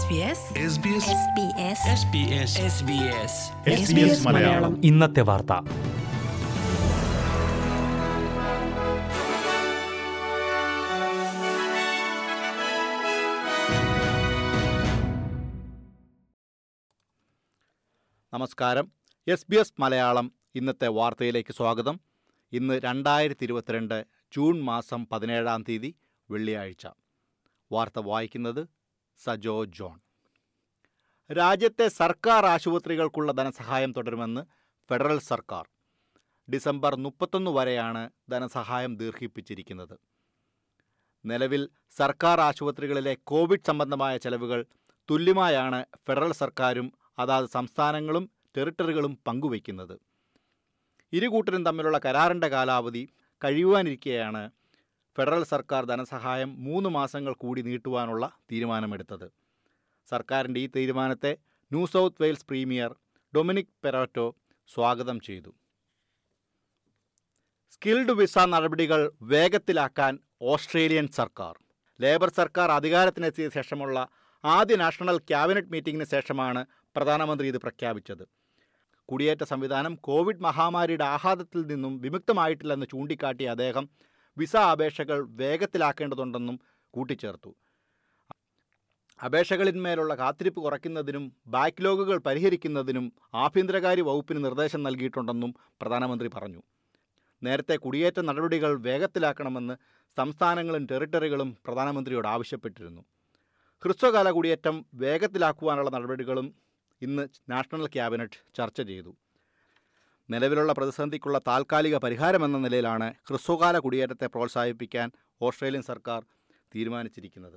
മലയാളം ഇന്നത്തെ വാർത്ത നമസ്കാരം എസ് ബി എസ് മലയാളം ഇന്നത്തെ വാർത്തയിലേക്ക് സ്വാഗതം ഇന്ന് രണ്ടായിരത്തി ഇരുപത്തിരണ്ട് ജൂൺ മാസം പതിനേഴാം തീയതി വെള്ളിയാഴ്ച വാർത്ത വായിക്കുന്നത് സജോ ജോൺ രാജ്യത്തെ സർക്കാർ ആശുപത്രികൾക്കുള്ള ധനസഹായം തുടരുമെന്ന് ഫെഡറൽ സർക്കാർ ഡിസംബർ മുപ്പത്തൊന്ന് വരെയാണ് ധനസഹായം ദീർഘിപ്പിച്ചിരിക്കുന്നത് നിലവിൽ സർക്കാർ ആശുപത്രികളിലെ കോവിഡ് സംബന്ധമായ ചെലവുകൾ തുല്യമായാണ് ഫെഡറൽ സർക്കാരും അതാത് സംസ്ഥാനങ്ങളും ടെറിട്ടറികളും പങ്കുവയ്ക്കുന്നത് ഇരു കൂട്ടരും തമ്മിലുള്ള കരാറിൻ്റെ കാലാവധി കഴിയുവാനിരിക്കെയാണ് ഫെഡറൽ സർക്കാർ ധനസഹായം മൂന്ന് മാസങ്ങൾ കൂടി നീട്ടുവാനുള്ള തീരുമാനമെടുത്തത് സർക്കാരിൻ്റെ ഈ തീരുമാനത്തെ New South Wales premier Dominic Perrottet സ്വാഗതം ചെയ്തു സ്കിൽഡ് വിസ നടപടികൾ വേഗത്തിലാക്കാൻ ഓസ്ട്രേലിയൻ സർക്കാർ ലേബർ സർക്കാർ അധികാരത്തിനെത്തിയ ശേഷമുള്ള ആദ്യ നാഷണൽ ക്യാബിനറ്റ് മീറ്റിംഗിന് ശേഷമാണ് പ്രധാനമന്ത്രി ഇത് പ്രഖ്യാപിച്ചത് കുടിയേറ്റ സംവിധാനം കോവിഡ് മഹാമാരിയുടെ ആഘാതത്തിൽ നിന്നും വിമുക്തമായിട്ടില്ലെന്ന് ചൂണ്ടിക്കാട്ടിയ അദ്ദേഹം വിസ അപേക്ഷകൾ വേഗത്തിലാക്കേണ്ടതുണ്ടെന്നും കൂട്ടിച്ചേർത്തു അപേക്ഷകളിന്മേലുള്ള കാത്തിരിപ്പ് കുറയ്ക്കുന്നതിനും ബാക്ക്ലോഗുകൾ പരിഹരിക്കുന്നതിനും ആഭ്യന്തരകാര്യ വകുപ്പിന് നിർദ്ദേശം നൽകിയിട്ടുണ്ടെന്നും പ്രധാനമന്ത്രി പറഞ്ഞു നേരത്തെ കുടിയേറ്റ നടപടികൾ വേഗത്തിലാക്കണമെന്ന് സംസ്ഥാനങ്ങളും ടെറിട്ടറികളും പ്രധാനമന്ത്രിയോട് ആവശ്യപ്പെട്ടിരുന്നു ഹ്രസ്വകാല കുടിയേറ്റം വേഗത്തിലാക്കുവാനുള്ള നടപടികളും ഇന്ന് നാഷണൽ ക്യാബിനറ്റ് ചർച്ച ചെയ്തു നിലവിലുള്ള പ്രതിസന്ധിക്കുള്ള താൽക്കാലിക പരിഹാരമെന്ന നിലയിലാണ് ഹ്രസ്വകാല കുടിയേറ്റത്തെ പ്രോത്സാഹിപ്പിക്കാൻ ഓസ്ട്രേലിയൻ സർക്കാർ തീരുമാനിച്ചിരിക്കുന്നത്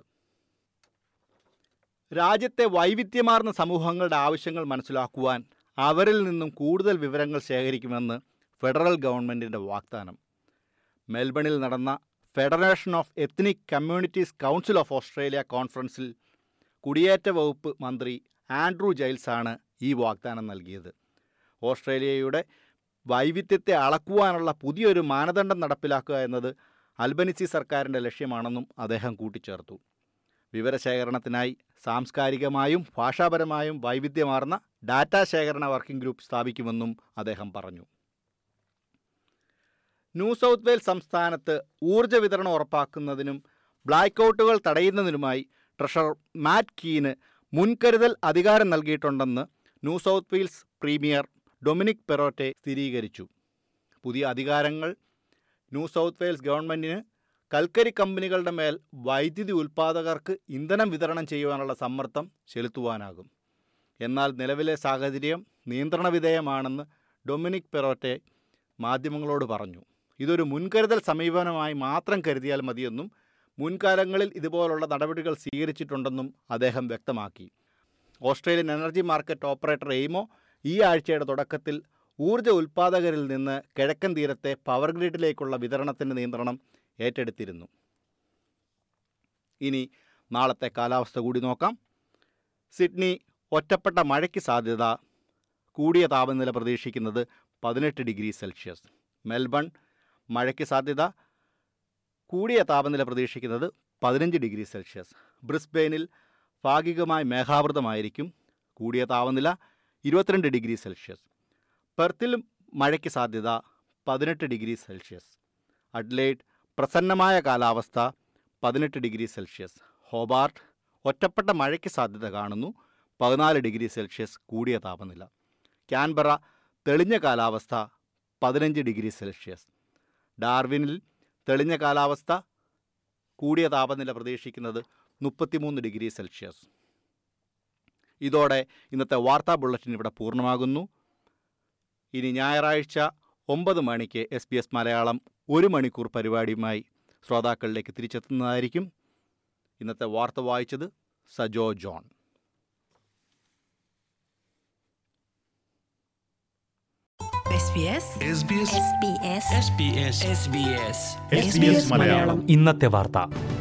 രാജ്യത്തെ വൈവിധ്യമാർന്ന സമൂഹങ്ങളുടെ ആവശ്യങ്ങൾ മനസ്സിലാക്കുവാൻ അവരിൽ നിന്നും കൂടുതൽ വിവരങ്ങൾ ശേഖരിക്കുമെന്ന് ഫെഡറൽ ഗവൺമെൻറ്റിൻ്റെ വാഗ്ദാനം മെൽബണിൽ നടന്ന Federation of Ethnic Communities Council of Australia കോൺഫറൻസിൽ കുടിയേറ്റ വകുപ്പ് മന്ത്രി ആൻഡ്രൂ ജൈൽസാണ് ഈ വാഗ്ദാനം നൽകിയത് ഓസ്ട്രേലിയയുടെ വൈവിധ്യത്തെ അളക്കുവാനുള്ള പുതിയൊരു മാനദണ്ഡം നടപ്പിലാക്കുക എന്നത് അൽബനിസി സർക്കാരിൻ്റെ ലക്ഷ്യമാണെന്നും അദ്ദേഹം കൂട്ടിച്ചേർത്തു വിവരശേഖരണത്തിനായി സാംസ്കാരികമായും ഭാഷാപരമായും വൈവിധ്യമാർന്ന ഡാറ്റാ ശേഖരണ വർക്കിംഗ് ഗ്രൂപ്പ് സ്ഥാപിക്കുമെന്നും അദ്ദേഹം പറഞ്ഞു ന്യൂ സൗത്ത് വെയിൽസ് സംസ്ഥാനത്ത് ഊർജ്ജ വിതരണം ഉറപ്പാക്കുന്നതിനും ബ്ലാക്ക് ഔട്ടുകൾ തടയുന്നതിനുമായി ട്രഷറർ മാറ്റ് കീന് മുൻകരുതൽ അധികാരം നൽകിയിട്ടുണ്ടെന്ന് New South Wales premier Dominic Perrottet സ്ഥിരീകരിച്ചു പുതിയ അധികാരങ്ങൾ ന്യൂ സൗത്ത് വെയിൽസ് ഗവൺമെൻറ്റിന് കൽക്കരി കമ്പനികളുടെ മേൽ വൈദ്യുതി ഉൽപ്പാദകർക്ക് ഇന്ധനം വിതരണം ചെയ്യുവാനുള്ള സമ്മർദ്ദം ചെലുത്തുവാനാകും എന്നാൽ നിലവിലെ സാഹചര്യം നിയന്ത്രണ വിധേയമാണെന്ന് ഡൊമിനിക് പെറോറ്റെ മാധ്യമങ്ങളോട് പറഞ്ഞു ഇതൊരു മുൻകരുതൽ സമീപനമായി മാത്രം കരുതിയാൽ മതിയെന്നും മുൻകാലങ്ങളിൽ ഇതുപോലുള്ള നടപടികൾ സ്വീകരിച്ചിട്ടുണ്ടെന്നും അദ്ദേഹം വ്യക്തമാക്കി Australian energy market operator AEMO ഈ ആഴ്ചയുടെ തുടക്കത്തിൽ ഊർജ്ജ ഉൽപ്പാദകരിൽ നിന്ന് കിഴക്കൻ തീരത്തെ പവർ ഗ്രിഡിലേക്കുള്ള വിതരണത്തിൻ്റെ നിയന്ത്രണം ഏറ്റെടുത്തിരുന്നു ഇനി നാളത്തെ കാലാവസ്ഥ കൂടി നോക്കാം സിഡ്നി ഒറ്റപ്പെട്ട മഴയ്ക്ക് സാധ്യത കൂടിയ താപനില പ്രതീക്ഷിക്കുന്നത് പതിനെട്ട് ഡിഗ്രി സെൽഷ്യസ് മെൽബൺ മഴയ്ക്ക് സാധ്യത കൂടിയ താപനില പ്രതീക്ഷിക്കുന്നത് പതിനഞ്ച് ഡിഗ്രി സെൽഷ്യസ് ബ്രിസ്ബെയിനിൽ ഭാഗികമായി മേഘാവൃതമായിരിക്കും കൂടിയ താപനില ഇരുപത്തിരണ്ട് ഡിഗ്രി സെൽഷ്യസ് പെർത്തിലും മഴയ്ക്ക് സാധ്യത പതിനെട്ട് ഡിഗ്രി സെൽഷ്യസ് അഡ്ലേഡ് പ്രസന്നമായ കാലാവസ്ഥ പതിനെട്ട് ഡിഗ്രി സെൽഷ്യസ് ഹോബാർട്ട് ഒറ്റപ്പെട്ട മഴയ്ക്ക് സാധ്യത കാണുന്നു പതിനാല് ഡിഗ്രി സെൽഷ്യസ് കൂടിയ താപനില ക്യാൻബറ തെളിഞ്ഞ കാലാവസ്ഥ പതിനഞ്ച് ഡിഗ്രി സെൽഷ്യസ് ഡാർവിനിൽ തെളിഞ്ഞ കാലാവസ്ഥ കൂടിയ താപനില പ്രതീക്ഷിക്കുന്നത് മുപ്പത്തിമൂന്ന് ഡിഗ്രി സെൽഷ്യസ് ഇതോടെ ഇന്നത്തെ വാർത്താ ബുള്ളറ്റിൻ ഇവിടെ പൂർണ്ണമാകുന്നു ഇനി ഞായറാഴ്ച ഒമ്പത് മണിക്ക് എസ് ബി എസ് മലയാളം ഒരു മണിക്കൂർ പരിപാടിയുമായി ശ്രോതാക്കളിലേക്ക് തിരിച്ചെത്തുന്നതായിരിക്കും ഇന്നത്തെ വാർത്ത വായിച്ചത് സജോ ജോൺ SBS ഇന്നത്തെ വാർത്ത